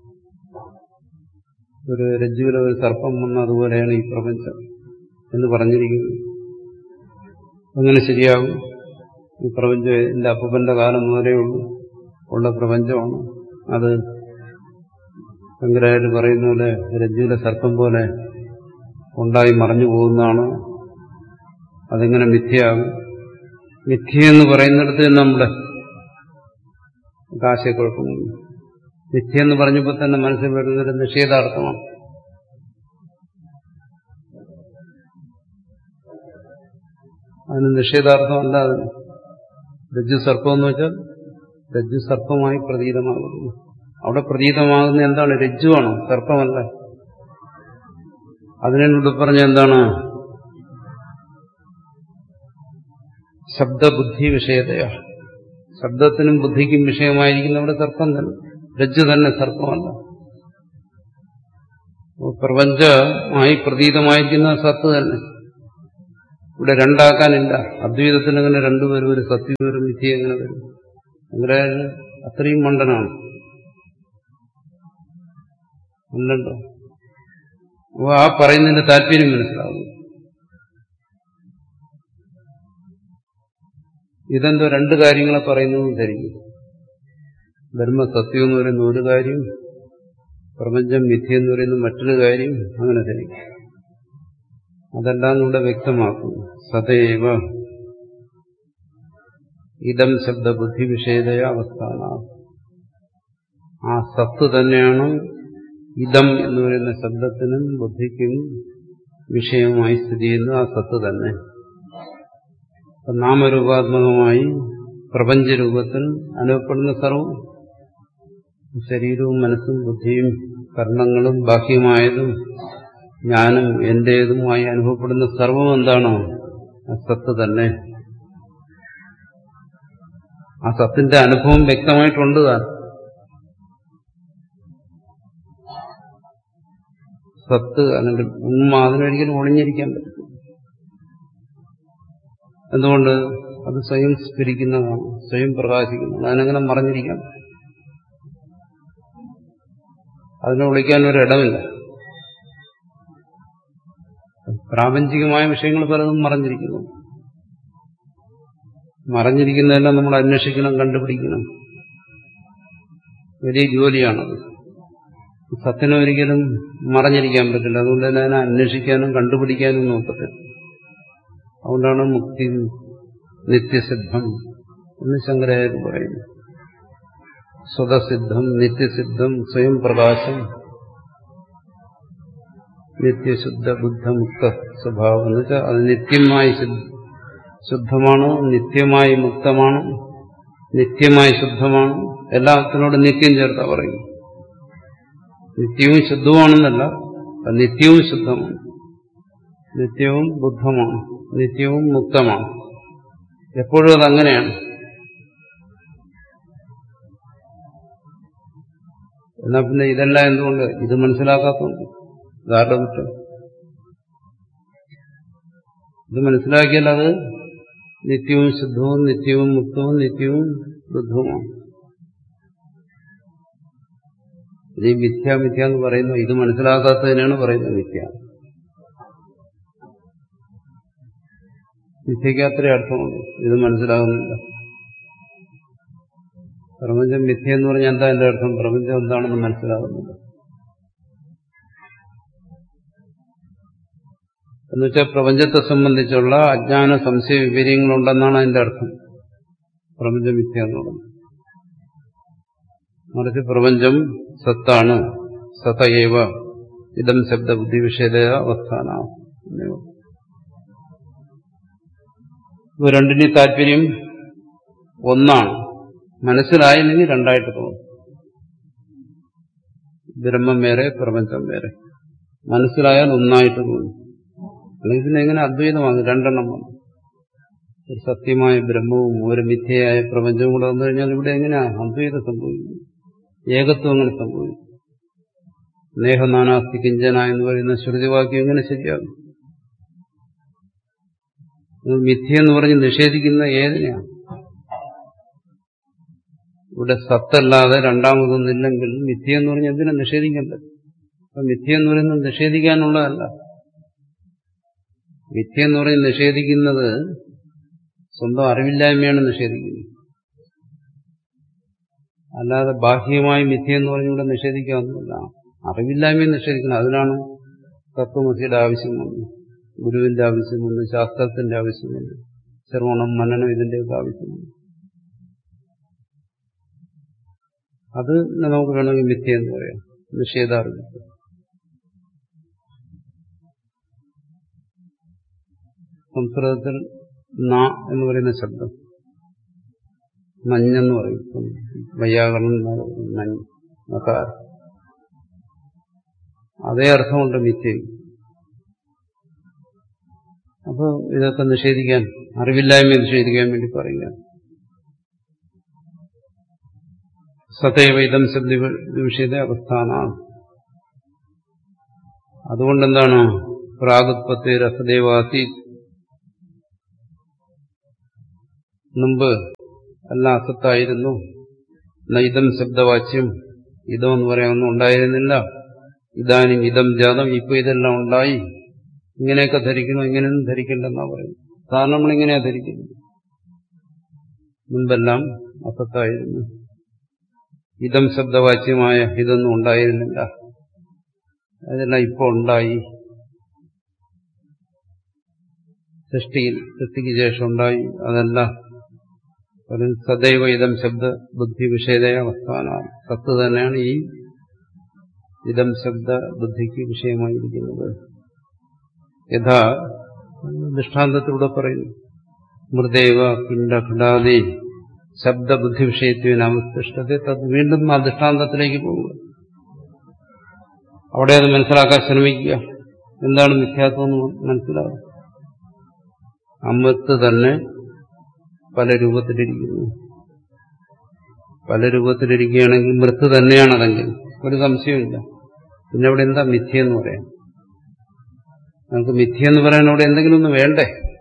ഒരു രജ്ജുവിലെ ഒരു സർപ്പം വന്ന അതുപോലെയാണ് ഈ പ്രപഞ്ചം എന്ന് പറഞ്ഞിരിക്കുന്നത് അങ്ങനെ ശരിയാകും ഈ പ്രപഞ്ചം എന്റെ അപ്പൂപ്പന്റെ കാലം മുതലേ ഉള്ളൂ ഉള്ള പ്രപഞ്ചമാണ് അത് ശങ്കരായിട്ട് പറയുന്ന പോലെ രജ്ജുവിലെ സർപ്പം പോലെ ഉണ്ടായി മറഞ്ഞു പോകുന്നതാണ് അതെങ്ങനെ മിഥ്യയാകും മിഥ്യ എന്ന് പറയുന്നിടത്ത് നമ്മുടെ ആശയക്കുഴപ്പമില്ല മിഥ്യ എന്ന് പറഞ്ഞപ്പോൾ തന്നെ മനസ്സിൽ വരുന്നൊരു നിഷേധാർത്ഥമാണ് അതിന് നിഷേധാർത്ഥമല്ല അതിന് രജ്ജു സർപ്പം എന്ന് വെച്ചാൽ രജ്ജു സർപ്പമായി പ്രതീതമാകുന്നു അവിടെ പ്രതീതമാകുന്ന എന്താണ് രജ്ജുവാണോ സർപ്പമല്ല അതിനോട് പറഞ്ഞ എന്താണ് ശബ്ദബുദ്ധി വിഷയതയാ ശബ്ദത്തിനും ബുദ്ധിക്കും വിഷയമായിരിക്കുന്ന അവിടെ സർപ്പം തന്നെ രജ്ജു തന്നെ സർപ്പമല്ല അപ്പോൾ പ്രപഞ്ചമായി പ്രതീതമായിരിക്കുന്ന സത്ത് തന്നെ ഇവിടെ രണ്ടാക്കാനില്ല അദ്വൈതത്തിൽ അങ്ങനെ രണ്ടുപേരും ഒരു സത്യം ഒരു മിഥ്യ എങ്ങനെ വരും അങ്ങനെ അത്രയും മണ്ടനാണ് അല്ലല്ലോ അപ്പോൾ ആ പറയുന്നതിന്റെ താല്പര്യം മനസ്സിലാവും ഇതെന്തോ രണ്ട് കാര്യങ്ങളെ പറയുന്നു ധരിക്കും ബ്രഹ്മ സത്യം എന്ന് പറയുന്ന ഒരു കാര്യം പ്രപഞ്ചം മിഥ്യ എന്ന് പറയുന്ന മറ്റൊരു കാര്യം അങ്ങനെ ധരിക്കും അതെല്ലാം ഇവിടെ വ്യക്തമാക്കുന്നു സദൈവ ഇതം ശബ്ദ ബുദ്ധി വിഷയതയ അവസ്ഥാന ആ സത്ത് തന്നെയാണ് ഇതം എന്ന് പറയുന്ന ശബ്ദത്തിനും ബുദ്ധിക്കും വിഷയമായി സ്ഥിതി ചെയ്യുന്ന ആ സത്ത് തന്നെ നാമരൂപാത്മകമായി പ്രപഞ്ചരൂപത്തിൽ അനുഭവപ്പെടുന്ന സർവം ശരീരവും മനസ്സും ബുദ്ധിയും കർണങ്ങളും ബാഹ്യമായതും ഞാനും എന്റേതുമായി അനുഭവപ്പെടുന്ന സർവം എന്താണോ ആ സത്ത് തന്നെ ആ സത്തിന്റെ അനുഭവം വ്യക്തമായിട്ടുണ്ട് താൻ സത്ത് അല്ലെങ്കിൽ ഉണ്മ അതിനൊരിക്കലും ഒളിഞ്ഞിരിക്കാൻ പറ്റും എന്തുകൊണ്ട് അത് സ്വയം സ്ഫരിക്കുന്നതാണ് സ്വയം പ്രകാശിക്കുന്നതാണ് അതിനങ്ങനെ മറഞ്ഞിരിക്കാൻ അതിനെ വിളിക്കാൻ ഒരിടമില്ല പ്രാപഞ്ചികമായ വിഷയങ്ങൾ പലതും മറഞ്ഞിരിക്കുന്നു മറഞ്ഞിരിക്കുന്നതെല്ലാം നമ്മൾ അന്വേഷിക്കണം കണ്ടുപിടിക്കണം വലിയ ജോലിയാണത് സത്യനെ ഒരിക്കലും മറഞ്ഞിരിക്കാൻ പറ്റില്ല അതുകൊണ്ട് തന്നെ അതിനെ അന്വേഷിക്കാനും കണ്ടുപിടിക്കാനും നോക്കത്തില്ല അതുകൊണ്ടാണ് മുക്തി നിത്യസിദ്ധം എന്ന് ശങ്കരാചാര്യ പറയുന്നു സ്വതസിദ്ധം നിത്യസിദ്ധം സ്വയം പ്രകാശം നിത്യശുദ്ധ ബുദ്ധമുക്ത സ്വഭാവം എന്ന് വെച്ചാൽ അത് നിത്യമായി ശുദ്ധമാണ് നിത്യമായി മുക്തമാണ് നിത്യമായി ശുദ്ധമാണ് എല്ലാത്തിനോട് നിത്യം ചേർത്താ പറയും നിത്യവും ശുദ്ധമാണെന്നല്ല അത് നിത്യവും ശുദ്ധമാണ് നിത്യവും ബുദ്ധമാണ് നിത്യവും മുക്തമാണ് എപ്പോഴും അതങ്ങനെയാണ് എന്നാ പിന്നെ ഇതെല്ലാം എന്തുകൊണ്ട് ഇത് മനസ്സിലാക്കാത്തതുകൊണ്ട് ഇതാരുടെ കുറ്റം ഇത് മനസ്സിലാക്കിയാൽ അത് നിത്യവും ശുദ്ധവും നിത്യവും മുക്തവും നിത്യവും ബുദ്ധവുമാണ് ഈ മിഥ്യ മിഥ്യ എന്ന് പറയുന്നു ഇത് മനസ്സിലാക്കാത്തതിനാണ് പറയുന്നത് മിഥ്യ മിഥ്യയ്ക്ക് അത്രയും അർത്ഥമുണ്ട് ഇത് മനസ്സിലാകുന്നില്ല പ്രപഞ്ചം മിഥ്യ എന്ന് പറഞ്ഞാൽ എന്താ എന്റെ അർത്ഥം പ്രപഞ്ചം എന്താണെന്ന് മനസ്സിലാകുന്നില്ല എന്നുവെച്ചാൽ പ്രപഞ്ചത്തെ സംബന്ധിച്ചുള്ള അജ്ഞാന സംശയ വിവരങ്ങളുണ്ടെന്നാണ് അതിന്റെ അർത്ഥം പ്രപഞ്ചം മിഥ്യ എന്ന് പറയുന്നത് മറിച്ച് പ്രപഞ്ചം സത്താണ് സതയേവ ഇതം ശബ്ദ ബുദ്ധി വിഷയത അവസ്ഥാന രണ്ടിന് താല്പര്യം ഒന്നാണ് മനസ്സിലായില്ലെങ്കിൽ രണ്ടായിട്ട് തോന്നും ബ്രഹ്മം വേറെ പ്രപഞ്ചം വേറെ മനസ്സിലായാൽ ഒന്നായിട്ട് തോന്നും അല്ലെങ്കിൽ പിന്നെ എങ്ങനെ അദ്വൈതമാണ് രണ്ടെണ്ണം വന്നു ഒരു സത്യമായ ബ്രഹ്മവും ഒരു മിഥ്യയായ പ്രപഞ്ചവും കൂടെ വന്നു കഴിഞ്ഞാൽ ഇവിടെ എങ്ങനെയാ അദ്വൈതം സംഭവിക്കുന്നു ഏകത്വം അങ്ങനെ സംഭവിക്കും നേഹനാനാസ്തി കിഞ്ചന എന്ന് പറയുന്ന ശ്രുതിവാക്യം എങ്ങനെ ശരിയാകും മിഥ്യ എന്ന് പറഞ്ഞ് നിഷേധിക്കുന്ന ഏതിനെയാണ് ഇവിടെ സത്തല്ലാതെ രണ്ടാമതൊന്നില്ലെങ്കിൽ മിഥ്യ എന്ന് പറഞ്ഞ് എന്തിനാ നിഷേധിക്കാൻ പറ്റും അപ്പൊ മിഥ്യ എന്ന് പറയുന്നത് നിഷേധിക്കാനുള്ളതല്ല മിഥ്യ എന്ന് പറഞ്ഞ് നിഷേധിക്കുന്നത് സ്വന്തം അറിവില്ലായ്മയാണ് നിഷേധിക്കുന്നത് അല്ലാതെ ബാഹ്യമായി മിഥ്യ എന്ന് പറഞ്ഞുകൂടെ നിഷേധിക്കാവുന്നില്ല അറിവില്ലായ്മയെ നിഷേധിക്കണം അതിനാണ് തത്വമസിയുടെ ആവശ്യം വന്നു ഗുരുവിന്റെ ആവശ്യം വന്നു ശാസ്ത്രത്തിന്റെ ആവശ്യം വന്നു ശ്രവണം മനനം ഇതിന്റെയൊക്കെ ആവശ്യം വന്നു അത് നമുക്ക് വേണമെങ്കിൽ മിഥ്യ എന്ന് പറയാം നിഷേധാറില്ല സംസ്കൃതത്തിൽ ന എന്ന് പറയുന്ന ശബ്ദം മഞ്ഞെന്ന് പറയും വയ്യാകരണം മഞ്ഞ് നക്കാർ അതേ അർത്ഥമുണ്ട് മിഥ്യയും അപ്പോൾ ഇതൊക്കെ നിഷേധിക്കാൻ അറിവില്ലായ്മ നിഷേധിക്കാൻ വേണ്ടി പറയുക സതൈവ ഇതം ശബ്ദ വിഷയത്തെ അവസ്ഥാനാണ് അതുകൊണ്ടെന്താണ് പ്രാഗുത്പത്തി രസദേവാസി മുമ്പ് എല്ലാം അസത്തായിരുന്നു നൈതം ശബ്ദവാച്യം ഇതം എന്ന് പറയാനൊന്നും ഉണ്ടായിരുന്നില്ല ഇതാനും ഇതം ജാതം ഇപ്പൊ ഇതെല്ലാം ഉണ്ടായി ഇങ്ങനെയൊക്കെ ധരിക്കണം ഇങ്ങനെയൊന്നും ധരിക്കണ്ടെന്നാ പറയുന്നത് സാധാരണ നമ്മളിങ്ങനെയാ ധരിക്കുന്നത് മുമ്പെല്ലാം അസത്തായിരുന്നു ഇതം ശബ്ദവാച്യമായ ഇതൊന്നും ഉണ്ടായിരുന്നില്ല അതെല്ലാം ഇപ്പൊ ഉണ്ടായി സൃഷ്ടിയിൽ സൃഷ്ടിക്ക് ശേഷം ഉണ്ടായി അതെല്ലാം ഒരു സദൈവ ഇതം ശബ്ദ ബുദ്ധി വിഷയതയ അവസ്ഥാനമാണ് സത്ത് തന്നെയാണ് ഈ ഇതം ശബ്ദ ബുദ്ധിക്ക് വിഷയമായിരിക്കുന്നത് യഥാ ദൃഷ്ടാന്തത്തിലൂടെ പറയുന്നു മൃദേവ പിണ്ടഘടാദി ശബ്ദബുദ്ധി വിഷയത്വന അവസ്ഥിഷ്ടത്തെ തത് വീണ്ടും ആ ദൃഷ്ടാന്തത്തിലേക്ക് പോവുക അവിടെ അത് മനസ്സിലാക്കാൻ ശ്രമിക്കുക എന്താണ് മിഥ്യാത്വം എന്ന് മനസ്സിലാവുക അമ്മത്ത് തന്നെ പല രൂപത്തിലിരിക്കുന്നു പല രൂപത്തിലിരിക്കുകയാണെങ്കിൽ മൃത്ത് തന്നെയാണതെങ്കിൽ ഒരു സംശയമില്ല പിന്നെ അവിടെ എന്താ മിഥ്യെന്ന് പറയാം നമുക്ക് മിഥ്യെന്ന് പറയാൻ അവിടെ എന്തെങ്കിലും ഒന്ന് വേണ്ടേ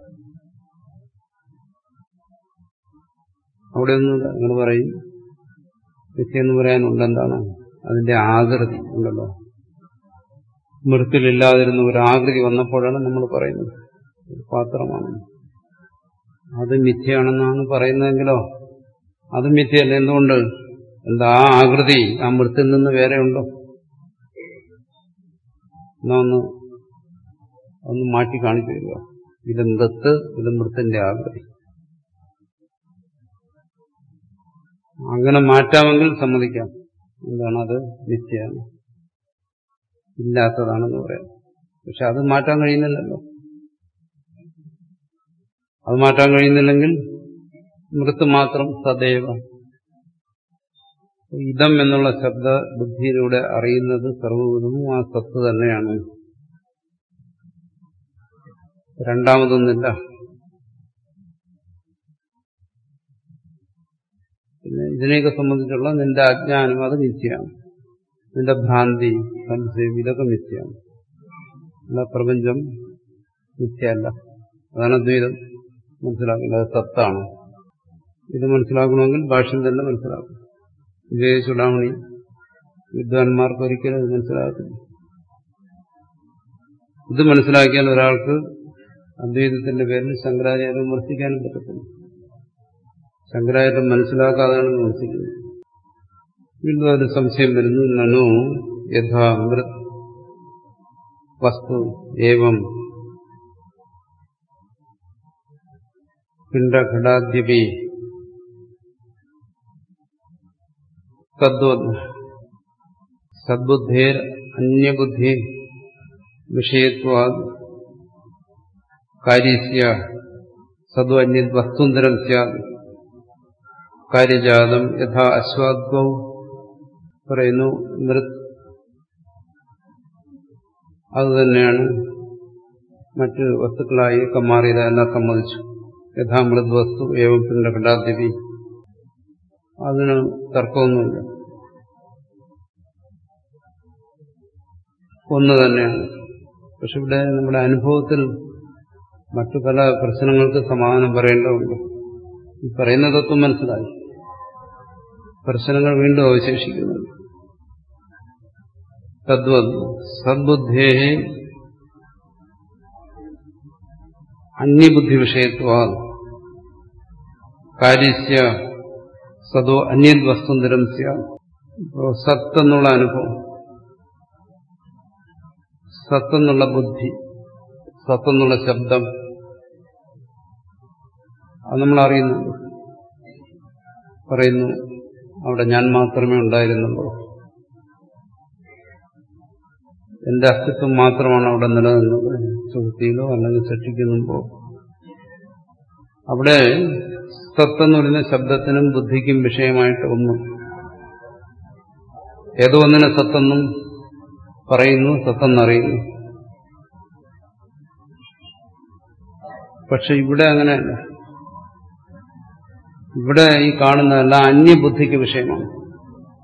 അവിടെ ഒന്നുമില്ല നിങ്ങൾ പറയും മിഥ്യെന്ന് പറയാനുണ്ട് എന്താണ് അതിന്റെ ആകൃതി ഉണ്ടല്ലോ മൃത്തിലില്ലാതിരുന്ന ഒരു ആകൃതി വന്നപ്പോഴാണ് നമ്മൾ പറയുന്നത് ഒരു പാത്രമാണ് അത് മിഥ്യയാണെന്നാണ് പറയുന്നതെങ്കിലോ അത് മിഥ്യയല്ല എന്തുകൊണ്ട് എന്താ ആ ആകൃതി ആ മൃത്തിൽ നിന്ന് വേറെ ഉണ്ടോ എന്നാ ഒന്ന് ഒന്ന് മാറ്റി കാണിച്ചു തരിക ഇത് മൃത്ത് ഇത് മൃത്തിന്റെ ആകൃതി അങ്ങനെ മാറ്റാമെങ്കിൽ സമ്മതിക്കാം എന്താണ് അത് നിത്യമാണ് ഇല്ലാത്തതാണെന്ന് പറയാം പക്ഷെ അത് മാറ്റാൻ കഴിയുന്നില്ലല്ലോ അത് മാറ്റാൻ കഴിയുന്നില്ലെങ്കിൽ മൃത്ത് മാത്രം സദൈവ ഇതം എന്നുള്ള ശബ്ദ ബുദ്ധിയിലൂടെ അറിയുന്നത് സർവ്വവിധവും ആ സത്ത് തന്നെയാണ് രണ്ടാമതൊന്നില്ല പിന്നെ ഇതിനെയൊക്കെ സംബന്ധിച്ചുള്ള നിന്റെ അജ്ഞാനം അത് മിഥ്യയാണ് നിന്റെ ഭ്രാന്തി സംശയം ഇതൊക്കെ മിഥ്യയാണ് അല്ല പ്രപഞ്ചം മിഥ്യയല്ല അതാണ് അദ്വൈതം മനസ്സിലാക്കേണ്ടത് അത് സത്താണ് ഇത് മനസ്സിലാക്കണമെങ്കിൽ ഭാഷ്യം തന്നെ മനസ്സിലാക്കും വിജയ ചുടാമണി വിദ്വാൻമാർക്ക് ഒരിക്കലും ഇത് മനസ്സിലാക്കില്ല ഇത് മനസ്സിലാക്കിയാൽ ഒരാൾക്ക് അദ്വൈതത്തിന്റെ പേരിൽ ശങ്കരാചാര്യം വിമർശിക്കാനും പറ്റത്തില്ല ശങ്കരാചാര്യം മനസ്സിലാക്കാതെയാണ് വിമർശിക്കുന്നത് വീണ്ടും ഒരു സംശയം വരുന്നു നനു യഥാ മൃത് വസ്തു ഏവം പിണ്ടഘടാദ്യപി തദ്വത് സദ്ബുദ്ധേർ അന്യബുദ്ധി വിഷയത്വാ കാര്യസ്യ സദ്വ അന്യത് വസ്തുന്തരം സ്യാത് കാര്യജാതം യഥാ അശ്വാദ്വം പറയുന്നു മൃത് അതുതന്നെയാണ് മറ്റ് വസ്തുക്കളായി കമ്മാറിയതെല്ലാം സമ്മതിച്ചു യഥാ മൃത് വസ്തു ഏവം പിണ്ടഘടാദ്യപി അതിന് തർക്കമൊന്നുമില്ല ഒന്ന് തന്നെയാണ് പക്ഷെ ഇവിടെ നമ്മുടെ അനുഭവത്തിൽ മറ്റു പല പ്രശ്നങ്ങൾക്ക് സമാധാനം പറയേണ്ടതുണ്ട് ഈ പറയുന്ന തത്വം മനസ്സിലായി പ്രശ്നങ്ങൾ വീണ്ടും അവശേഷിക്കുന്നുണ്ട് തദ്വത് സദ്ബുദ്ധേ അന്യബുദ്ധി വിഷയത്വ കാര്യസ്യ സദോ അന്യത് വസ്തുന്തരം സത്തെന്നുള്ള അനുഭവം സത്തെന്നുള്ള ബുദ്ധി സത്തെന്നുള്ള ശബ്ദം അത് നമ്മൾ അറിയുന്നുണ്ട് പറയുന്നു അവിടെ ഞാൻ മാത്രമേ ഉണ്ടായിരുന്നുള്ളൂ എന്റെ അസ്തിത്വം മാത്രമാണ് അവിടെ നിലനിന്നത് സുഹൃത്തിയിലോ അല്ലെങ്കിൽ സൃഷ്ടിക്കുന്നുമ്പോ അവിടെ സത്തെന്ന് പറയുന്ന ശബ്ദത്തിനും ബുദ്ധിക്കും വിഷയമായിട്ട് ഒന്നും ഏതോ ഒന്നിനെ സത്തെന്നും പറയുന്നു സത്തെന്നറിയുന്നു പക്ഷെ ഇവിടെ അങ്ങനെയല്ല ഇവിടെ ഈ കാണുന്നതെല്ലാം അന്യബുദ്ധിക്ക് വിഷയമാണ്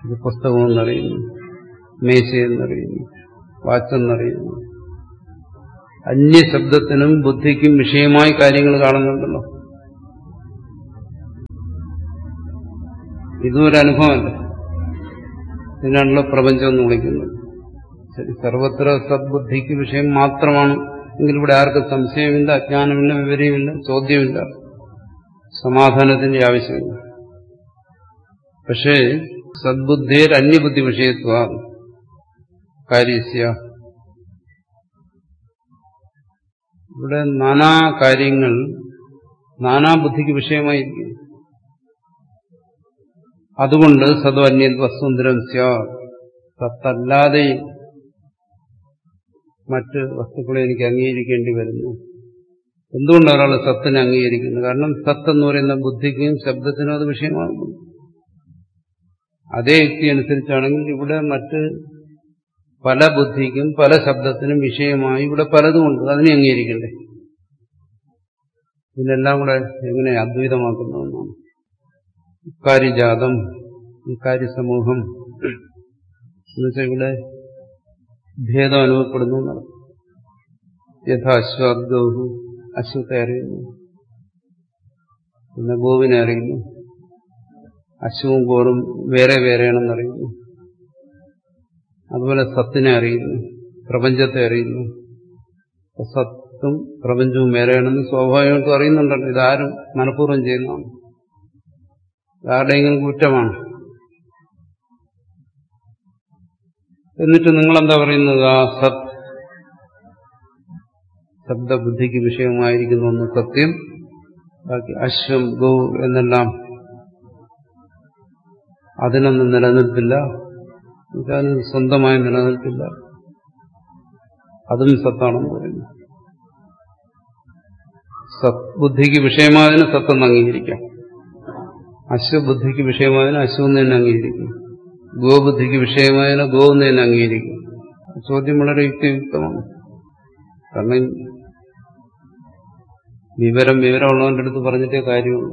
ഇത് പുസ്തകമെന്നറിയുന്നു മേശയെന്നറിയുന്നു വാച്ചെന്നറിയുന്നു അന്യശബ്ദത്തിനും ബുദ്ധിക്കും വിഷയമായി കാര്യങ്ങൾ കാണുന്നുണ്ടല്ലോ ഇതും ഒരു അനുഭവമല്ല ഇതിനാണല്ലോ പ്രപഞ്ചം എന്ന് വിളിക്കുന്നത് ശരി സർവത്ര സദ്ബുദ്ധിക്ക് വിഷയം മാത്രമാണ് എങ്കിൽ ഇവിടെ ആർക്കും സംശയമില്ല അജ്ഞാനമില്ല വിവരമില്ല ചോദ്യമില്ല സമാധാനത്തിന്റെ ആവശ്യമില്ല പക്ഷേ സദ്ബുദ്ധിയിൽ അന്യബുദ്ധി വിഷയത്വ കാര്യസ്യ ഇവിടെ നാനാ കാര്യങ്ങൾ നാനാ ബുദ്ധിക്ക് വിഷയമായിരിക്കും അതുകൊണ്ട് സദോ അന്യ വസ്തുന്തരം സത്തല്ലാതെയും മറ്റ് വസ്തുക്കളെ എനിക്ക് അംഗീകരിക്കേണ്ടി വരുന്നു എന്തുകൊണ്ട് ഒരാൾ സത്തിനെ അംഗീകരിക്കുന്നു കാരണം സത്ത് എന്ന് പറയുന്ന ബുദ്ധിക്കും ശബ്ദത്തിനും അത് വിഷയമാകുന്നു അതേ യുക്തി അനുസരിച്ചാണെങ്കിൽ ഇവിടെ മറ്റ് പല ബുദ്ധിക്കും പല ശബ്ദത്തിനും വിഷയമായി ഇവിടെ പലതുമുണ്ട് അതിനെ അംഗീകരിക്കണ്ടേ ഇതിനെല്ലാം കൂടെ എങ്ങനെ അദ്വൈതമാക്കുന്നതെന്നാണ് കാര്യജാതം ഈ കാര്യസമൂഹം എന്നുവെച്ചാൽ ഇവിടെ ഭേദം അനുഭവപ്പെടുന്നു എന്നാണ് യഥാ അശ്വാദ്ഗൗഹു അശ്വത്തെ അറിയുന്നു പിന്നെ ഗോവിനെ അറിയുന്നു അശ്വവും ഗോറും വേറെ വേറെയാണെന്നറിയുന്നു അതുപോലെ സത്തിനെ അറിയുന്നു പ്രപഞ്ചത്തെ അറിയുന്നു സത്തും പ്രപഞ്ചവും വേറെയാണെന്ന് സ്വാഭാവികമായിട്ടും അറിയുന്നുണ്ടല്ലോ ഇതാരും മനഃപൂർവ്വം ചെയ്യുന്നതാണ് ആരുടെയെങ്കിലും കുറ്റമാണ് എന്നിട്ട് നിങ്ങളെന്താ പറയുന്നത് ആ സത് ശബ്ദബുദ്ധിക്ക് വിഷയമായിരിക്കുന്ന ഒന്ന് സത്യം ബാക്കി അശ്വം ഗൗ എന്നെല്ലാം അതിനൊന്നും നിലനിൽപ്പില്ല അതിന് സ്വന്തമായി നിലനിൽപ്പില്ല അതും സത്താണെന്ന് പറയുന്നു സത് ബുദ്ധിക്ക് വിഷയമായതിന് സത്തെന്ന് അംഗീകരിക്കാം അശ്വബുദ്ധിക്ക് വിഷയമായതിന് അശ്വന്ന് തന്നെ അംഗീകരിക്കും ഗോബുദ്ധിക്ക് വിഷയമായതിന് ഗോവെന്ന് തന്നെ അംഗീകരിക്കും ചോദ്യം വളരെ യുക്തിയുക്തമാണ് കാരണം വിവരം വിവരമുള്ളവന്റെ അടുത്ത് പറഞ്ഞിട്ടേ കാര്യമുള്ളൂ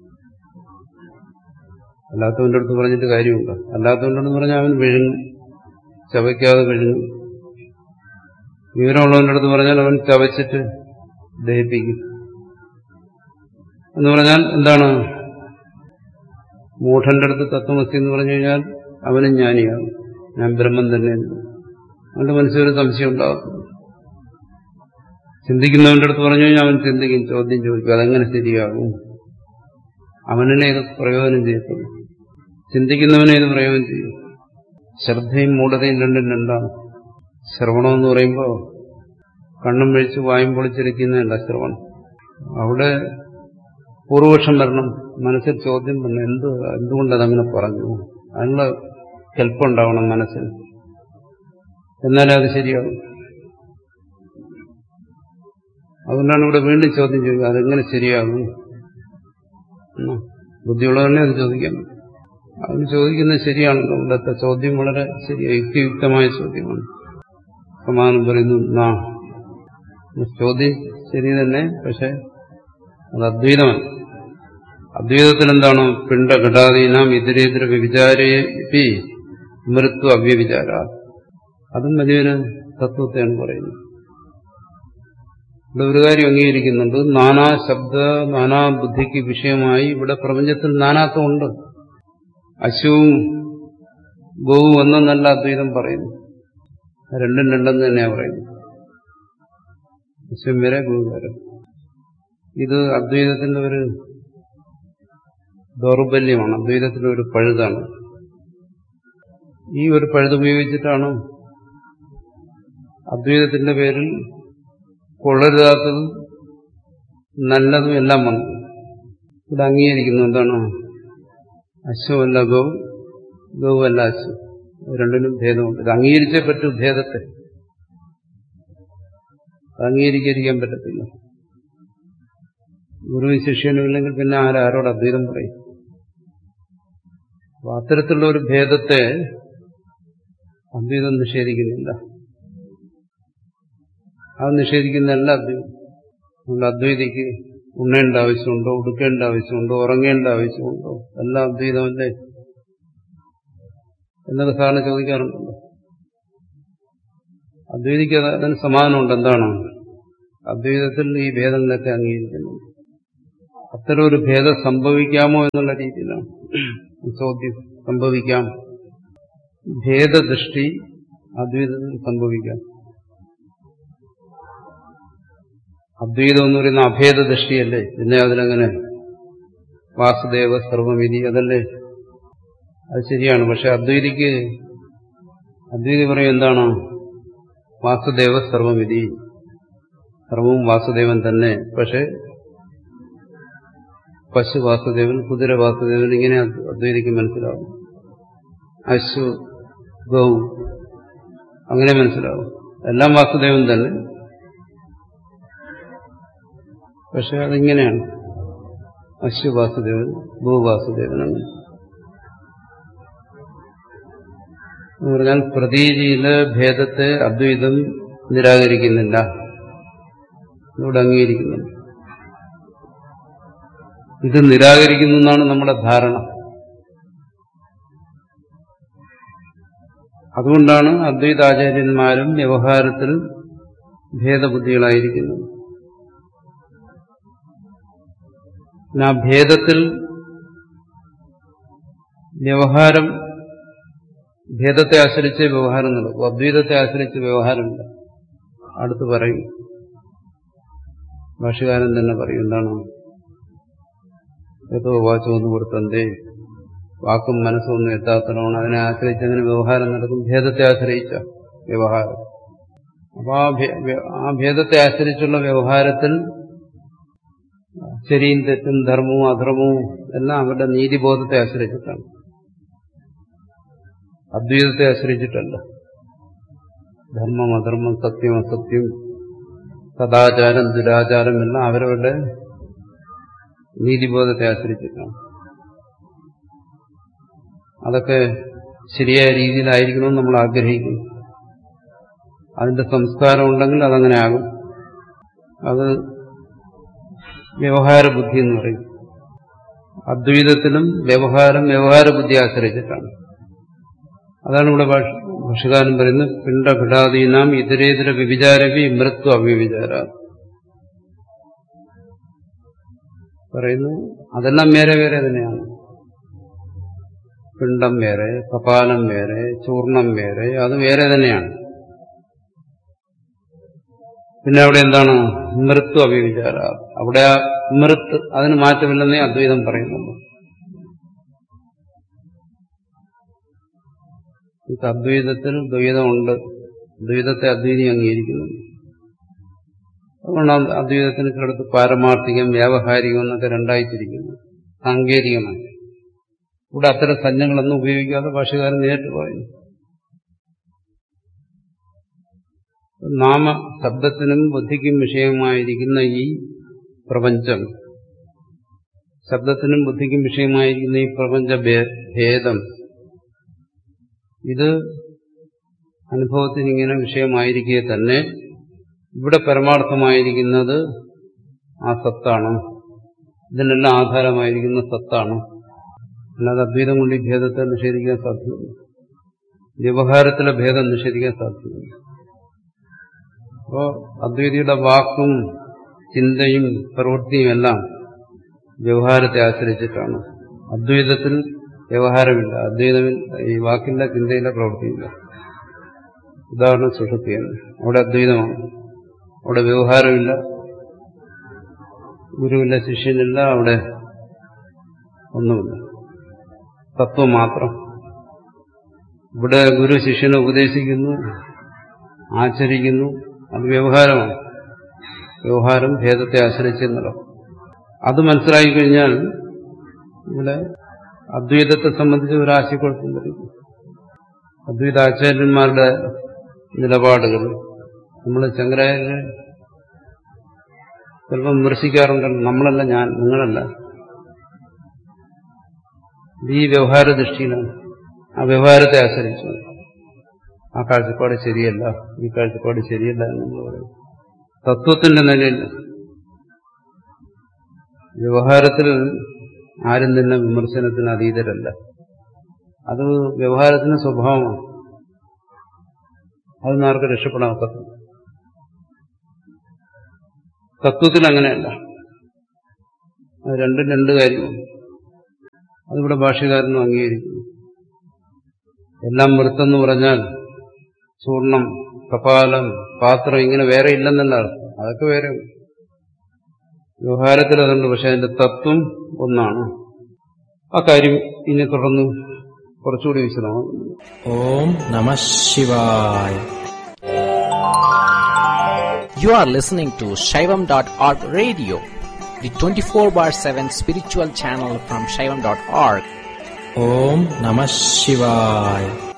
അല്ലാത്തവന്റെ അടുത്ത് പറഞ്ഞിട്ട് കാര്യമുണ്ടോ അല്ലാത്തവന്റെ അടുത്ത് പറഞ്ഞാൽ അവൻ വിഴുങ്ങും ചവയ്ക്കാതെ വിഴുങ്ങും വിവരമുള്ളവന്റെ അടുത്ത് പറഞ്ഞാൽ അവൻ ചവച്ചിട്ട് ദഹിപ്പിക്കും എന്ന് പറഞ്ഞാൽ എന്താണ് മൂഢന്റെ അടുത്ത് തത്വമസി എന്ന് പറഞ്ഞു കഴിഞ്ഞാൽ അവനും ജ്ഞാനിയാണ് ഞാൻ ബ്രഹ്മം തന്നെ അവന്റെ മനസ്സിലൊരു സംശയം ഉണ്ടാകും ചിന്തിക്കുന്നവന്റെ അടുത്ത് പറഞ്ഞു കഴിഞ്ഞാൽ അവൻ ചിന്തിക്കും ചോദ്യം ചോദിക്കും അതെങ്ങനെ ശരിയാകും അവനെ ഇത് പ്രയോജനം ചെയ്യത്തുള്ളൂ ചിന്തിക്കുന്നവനെ ഇത് പ്രയോജനം ചെയ്യും ശ്രദ്ധയും മൂഢതയും രണ്ടും രണ്ടാണ് ശ്രവണം എന്ന് പറയുമ്പോൾ കണ്ണും വെഴിച്ച് വായും പൊളിച്ചിരിക്കുന്നതല്ല ശ്രവണം അവിടെ പൂർവപക്ഷം വരണം മനസ്സിൽ ചോദ്യം വരണം എന്ത് എന്തുകൊണ്ട് അതങ്ങനെ പറഞ്ഞു അതിനുള്ള കെൽപ്പുണ്ടാവണം മനസ്സിൽ എന്നാലേ അത് ശരിയാകും അതുകൊണ്ടാണ് ഇവിടെ വീണ്ടും ചോദ്യം ചോദിക്കുക അതെങ്ങനെ ശരിയാകും ബുദ്ധിയുള്ളവരെ അത് ചോദിക്കാൻ അതിന് ചോദിക്കുന്നത് ശരിയാണല്ലോ ഇവിടുത്തെ ചോദ്യം വളരെ ശരി യുക്തിയുക്തമായ ചോദ്യമാണ് സമാനം പറയുന്നു നാ ചോദ്യം ശരി തന്നെ പക്ഷെ അത് അദ്വൈതമാണ് അദ്വൈതത്തിൽ എന്താണ് പിണ്ടഘടാദീനാം ഇതരേതര വ്യഭിചാരേപി മൃത്യു അവ്യവിചാര അതും വലിയൊരു തത്വത്തെയാണ് പറയുന്നത് ഇവിടെ ഒരു കാര്യം അംഗീകരിക്കുന്നുണ്ട് നാനാ ശബ്ദ നാനാ ബുദ്ധിക്ക് വിഷയമായി ഇവിടെ പ്രപഞ്ചത്തിൽ നാനാത്വമുണ്ട് അശുവും ഗോവും ഒന്നെന്നല്ല അദ്വൈതം പറയുന്നു രണ്ടും രണ്ടെന്ന് തന്നെയാണ് പറയുന്നത് അശ്വം വരെ ഗോ വരെ ഇത് അദ്വൈതത്തിന്റെ ഒരു ദൗർബല്യമാണ് അദ്വൈതത്തിന്റെ ഒരു പഴുതാണ് ഈ ഒരു പഴുതുപയോഗിച്ചിട്ടാണ് അദ്വൈതത്തിന്റെ പേരിൽ കൊള്ളരുതാത്തതും നല്ലതും എല്ലാം വന്നു ഇവിടെ അംഗീകരിക്കുന്നു എന്താണ് അശ്വമല്ല ഗൗ ഗൗവല്ല അശ്വം രണ്ടിനും ഭേദമുണ്ട് ഇത് അംഗീകരിച്ചേ പറ്റൂ ഭേദത്തെ അംഗീകരിക്കാൻ പറ്റത്തില്ല ഗുരു ശിഷ്യനും ഇല്ലെങ്കിൽ പിന്നെ ആരാരോട് അദ്വൈതം പറയും അപ്പൊ അത്തരത്തിലുള്ള ഒരു ഭേദത്തെ അദ്വൈതം നിഷേധിക്കുന്നില്ല അത് നിഷേധിക്കുന്നതല്ല അദ്വൈതം നമ്മൾ അദ്വൈതിക്ക് ഉണ്ണേണ്ട ആവശ്യമുണ്ടോ ഉടുക്കേണ്ട ആവശ്യമുണ്ടോ ഉറങ്ങേണ്ട ആവശ്യമുണ്ടോ എല്ലാം അദ്വൈതമല്ലേ എന്നൊക്കെ സാറിന് ചോദിക്കാറുണ്ടല്ലോ അദ്വൈതിക്ക് അത് അതിന് സമാധാനമുണ്ട് എന്താണ് അദ്വൈതത്തിൽ ഈ ഭേദങ്ങളൊക്കെ അംഗീകരിക്കുന്നു അത്തരം ഒരു ഭേദം സംഭവിക്കാമോ എന്നുള്ള രീതിയിലാണ് ചോദ്യം സംഭവിക്കാം ഭേദദൃഷ്ടി അദ്വൈതത്തിൽ സംഭവിക്കാം അദ്വൈതം എന്ന് പറയുന്ന അഭേദ ദൃഷ്ടിയല്ലേ പിന്നെ അതിലങ്ങനെ വാസുദേവ സർവമിതി അതല്ലേ അത് ശരിയാണ് പക്ഷെ അദ്വൈതിക്ക് അദ്വൈതി പറയും എന്താണ് വാസുദേവ സർവമിതി സർവവും വാസുദേവൻ തന്നെ പക്ഷെ പശു വാസുദേവൻ കുതിര വാസുദേവൻ ഇങ്ങനെ അദ്വൈതിക്ക് മനസ്സിലാവും അശു ഗൗ അങ്ങനെ മനസ്സിലാവും എല്ലാം വാസുദേവൻ തന്നെ പക്ഷെ അതിങ്ങനെയാണ് അശു വാസുദേവൻ ഭൂവാസുദേവൻ അങ്ങനെ എന്ന് പറഞ്ഞാൽ പ്രതീതിയിലെ ഭേദത്തെ അദ്വൈതം നിരാകരിക്കുന്നില്ല ഇവിടെ അംഗീകരിക്കുന്നുണ്ട് ഇത് നിരാകരിക്കുന്നു എന്നാണ് നമ്മുടെ ധാരണ അതുകൊണ്ടാണ് അദ്വൈതാചാര്യന്മാരും വ്യവഹാരത്തിൽ ഭേദബുദ്ധികളായിരിക്കുന്നത് ആ ഭേദത്തിൽ വ്യവഹാരം ഭേദത്തെ ആശ്രയിച്ച് വ്യവഹാരം നടക്കും അദ്വൈതത്തെ ആശ്രയിച്ച് വ്യവഹാരമില്ല അടുത്ത് പറയും ഭാഷകാരൻ തന്നെ പറയും എന്താണ് ഏതോ വാച്ചൊന്ന് കൊടുത്തന്തേ വാക്കും മനസ്സും ഒന്നും എത്താത്തതാണ് അതിനെ ആശ്രയിച്ച് അങ്ങനെ വ്യവഹാരം നടക്കും ഭേദത്തെ ആശ്രയിച്ച വ്യവഹാരം അപ്പൊ ആ ആ ഭേദത്തെ ആശ്രയിച്ചുള്ള വ്യവഹാരത്തിൽ ശരിയും തെറ്റും ധർമ്മവും അധർമ്മവും എല്ലാം അവരുടെ നീതിബോധത്തെ ആശ്രയിച്ചിട്ടാണ് അദ്വൈതത്തെ ആശ്രയിച്ചിട്ടല്ല ധർമ്മം അധർമ്മം സത്യം അസത്യം സദാചാരം ദുരാചാരം എല്ലാം അവരവരുടെ നീതിബോധത്തെ ആശ്രയിച്ചിട്ടാണ് അതൊക്കെ ശരിയായ രീതിയിലായിരിക്കണമെന്ന് നമ്മൾ ആഗ്രഹിക്കുന്നു അതിന്റെ സംസ്കാരം ഉണ്ടെങ്കിൽ അതങ്ങനെ ആകും അത് വ്യവഹാര ബുദ്ധി എന്ന് പറയും അദ്വൈതത്തിലും വ്യവഹാരം വ്യവഹാര ബുദ്ധി ആശ്രയിച്ചിട്ടാണ് അതാണ് ഇവിടെ ഭാഷകാരൻ പറയുന്നത് പിണ്ടഭിടാദീനാം ഇതരേതര വ്യഭിചാരവി മൃത്വ അവ്യവിചാര പറയുന്നു അതെല്ലാം വേറെ വേറെ തന്നെയാണ് പിണ്ടം വേറെ കപാലം വേറെ ചൂർണം വേറെ അത് വേറെ തന്നെയാണ് പിന്നെ അവിടെ എന്താണ് മൃത്വ അവ്യവിചാര അവിടെ ആ മൃത്ത് അതിന് മാറ്റമില്ലെന്നേ അദ്വൈതം പറയുന്നുള്ളൂ അദ്വൈതത്തിൽ ദ്വൈതമുണ്ട് ദ്വൈതത്തെ അദ്വൈതി അംഗീകരിക്കുന്നുണ്ട് അതുകൊണ്ടാണ് അദ്വൈതത്തിന് ചിലടത്ത് പാരമാർത്ഥികം വ്യാവഹാരികം എന്നൊക്കെ രണ്ടായി തിരിക്കുന്നു സാങ്കേതികമായി ഇവിടെ അത്തരം സഞ്ജങ്ങളൊന്നും ഉപയോഗിക്കാതെ ഭാഷകാരൻ നേരിട്ട് പറയുന്നു നാമ ശബ്ദത്തിനും ബുദ്ധിക്കും വിഷയമായിരിക്കുന്ന ഈ പ്രപഞ്ചം ശബ്ദത്തിനും ബുദ്ധിക്കും വിഷയമായിരിക്കുന്ന ഈ പ്രപഞ്ച ഭേദം ഇത് അനുഭവത്തിന് ഇങ്ങനെ വിഷയമായിരിക്കെ തന്നെ ഇവിടെ പരമാർത്ഥമായിരിക്കുന്നത് ആ സത്താണ് ഇതിനെല്ലാം ആധാരമായിരിക്കുന്ന സത്താണ് അല്ലാതെ അദ്വൈതം കൊണ്ട് ഈ ഭേദത്തെ നിഷേധിക്കാൻ സാധ്യമല്ല വ്യവഹാരത്തിലെ ഭേദം നിഷേധിക്കാൻ സാധ്യമല്ല അപ്പോ അദ്വൈതിയുടെ വാക്കും ചിന്തയും പ്രവൃത്തിയും എല്ലാം വ്യവഹാരത്തെ ആശ്രയിച്ചിട്ടാണ് അദ്വൈതത്തിൽ വ്യവഹാരമില്ല അദ്വൈതമിൽ ഈ വാക്കില്ല ചിന്തയില്ല പ്രവൃത്തിയില്ല ഉദാഹരണം സുഷുപ്തിയാണ് അവിടെ അദ്വൈതമാണ് അവിടെ വ്യവഹാരമില്ല ഗുരുവില്ല ശിഷ്യനില്ല അവിടെ ഒന്നുമില്ല തത്വം മാത്രം ഇവിടെ ഗുരു ശിഷ്യനെ ഉപദേശിക്കുന്നു ആചരിക്കുന്നു അത് വ്യവഹാരമാണ് വ്യവഹാരം ഭേദത്തെ ആശ്രയിച്ച് നടക്കും അത് മനസ്സിലാക്കി കഴിഞ്ഞാൽ ഇവിടെ അദ്വൈതത്തെ സംബന്ധിച്ച് ഒരു ആശയക്കുഴപ്പം വരും അദ്വൈത ആചാര്യന്മാരുടെ നിലപാടുകൾ നമ്മൾ ശങ്കരാചാര്യ ചിലപ്പോൾ വിമർശിക്കാറുണ്ടല്ലോ നമ്മളല്ല ഞാൻ നിങ്ങളല്ല ഈ വ്യവഹാര ദൃഷ്ടിയിലാണ് ആ വ്യവഹാരത്തെ ആശ്രയിച്ചു ആ കാഴ്ചപ്പാട് ശരിയല്ല ഈ കാഴ്ചപ്പാട് ശരിയല്ല എന്ന് നമ്മൾ പറയും തത്വത്തിന്റെ നിലയിൽ വ്യവഹാരത്തിൽ ആരും തന്നെ വിമർശനത്തിന് അതീതരല്ല അത് വ്യവഹാരത്തിന്റെ സ്വഭാവമാണ് അതിൽ ആർക്ക് രക്ഷപ്പെടാൻ ഒക്കത്തില്ല തത്വത്തിൽ അങ്ങനെയല്ല അത് രണ്ടും രണ്ട് കാര്യമാണ് അതിവിടെ ഭാഷ്യകാരനും അംഗീകരിക്കുന്നു എല്ലാം മൃത്തെന്ന് പറഞ്ഞാൽ ചൂർണം കപാലം പാത്രം ഇങ്ങനെ വേറെ ഇല്ലെന്നല്ല അർത്ഥം. അതൊക്കെ വേറെ വ്യവഹാരത്തിൽ അതുണ്ട് പക്ഷെ അതിന്റെ തത്വം ഒന്നാണ് ആ കാര്യം ഇനി തുടർന്ന് കുറച്ചുകൂടി വിശദമാകും ഓം നമ ശിവായ You are listening to Shaivam.org radio, the 24 bar 7 spiritual channel from Shaivam.org. ഓം നമ ശിവായ